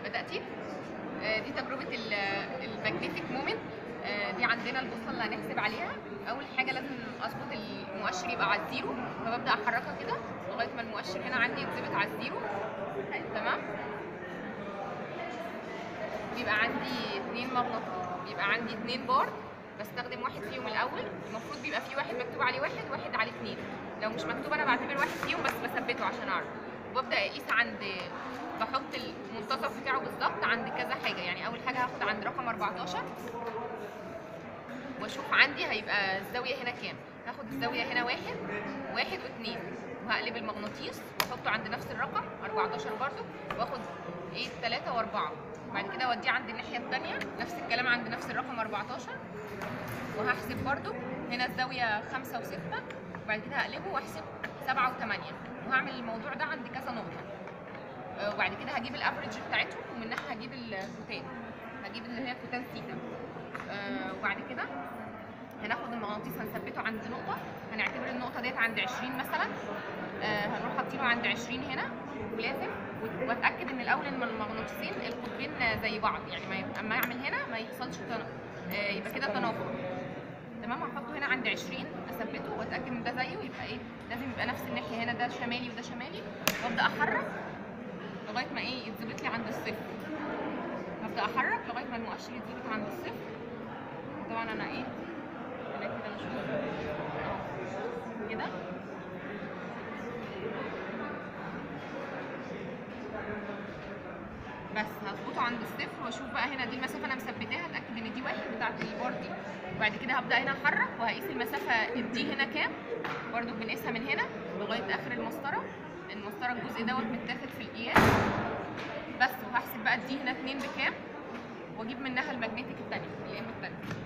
بداتي آه، دي تجربه الماجنتيك مومنت دي عندنا البوصله اللي هنحسب عليها اول حاجه لازم اظبط المؤشر يبقى على الزيرو فببدا احركها كده لغايه ما المؤشر هنا عندي يتظبط على الزيرو تمام بيبقى عندي اتنين مغناطيس بيبقى عندي اتنين بار بستخدم واحد فيهم الاول المفروض بيبقى في واحد مكتوب عليه واحد واحد عليه اتنين لو مش مكتوب انا بعتبر واحد فيهم بس بثبته عشان اعرف وببدا اقيس عند بحط المنتصف بتاعه بالظبط عند كذا حاجه يعني اول حاجه هاخد عند رقم 14 واشوف عندي هيبقى الزاويه هنا كام هاخد الزاويه هنا واحد واحد واثنين وهقلب المغناطيس واحطه عند نفس الرقم 14 برضو واخد ايه 3 و4 بعد كده اوديه عند الناحيه الثانيه نفس الكلام عند نفس الرقم 14 وهحسب برضو هنا الزاويه 5 و6 وبعد كده هقلبه واحسب 7 و8 وهعمل الموضوع ده عند كذا نقطه آه، وبعد كده هجيب الافريج بتاعتهم ومنها هجيب الكوتان هجيب اللي هي كوتان سيتا آه، وبعد كده هناخد المغناطيس هنثبته عند نقطة هنعتبر النقطة ديت عند 20 مثلا آه هنروح حاطينه عند 20 هنا ولازم وت- واتأكد ان الاول ان المغناطيسين القطبين زي بعض يعني ما ي- اما اعمل هنا ما يحصلش تنا... آه يبقى كده تنافر تمام هحطه هنا عند 20 اثبته واتاكد ان ده زيه يبقى ايه لازم يبقى نفس الناحيه هنا ده شمالي وده شمالي وابدا احرك لغايه ما ايه يتظبط لي عند الصفر هبدا احرك لغايه ما المؤشر يتظبط عند الصفر طبعا انا ايه انا كده مش أهو. كده بس هظبطه عند الصفر واشوف بقى هنا دي المسافه انا مثبتاها اتاكد ان دي واحد بتاعت البار دي وبعد كده هبدا هنا احرك وهقيس المسافه الدي هنا كام برضو بنقيسها من هنا لغايه اخر المسطره المسطره الجزء دوت متاخد في القياس بس وهحسب بقى الدي هنا اتنين بكام واجيب منها الماجنتيك التانية الام التانية